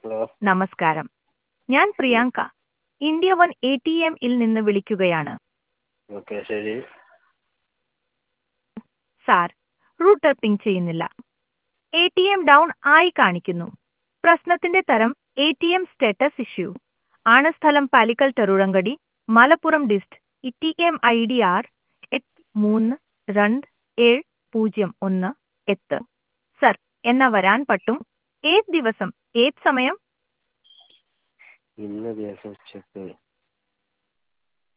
hello നമസ്കാരം ഞാൻ Priyanka India one A T എമ്മിൽ നിന്ന് വിളിക്കുകയാണ് ഓക്കെ ശരി സാർ റൂട്ടർ പിങ് ചെയ്യുന്നില്ല എ ടി എം ഡൗൺ ആയി കാണിക്കുന്നു പ്രശ്നത്തിന്റെ തരം A T M status issue ആണ് സ്ഥലം പാലിക്കൽ തെറുഴങ്കടി Malappuram dist E T M I D R എട്ട് മൂന്ന് രണ്ട് ഏഴ് പൂജ്യം ഒന്ന് എട്ട് സർ എന്നാ വരാൻ പറ്റും ഏത് ദിവസം ഏത് സമയം ഇന്ന ദിവസം ഉച്ചക്ക്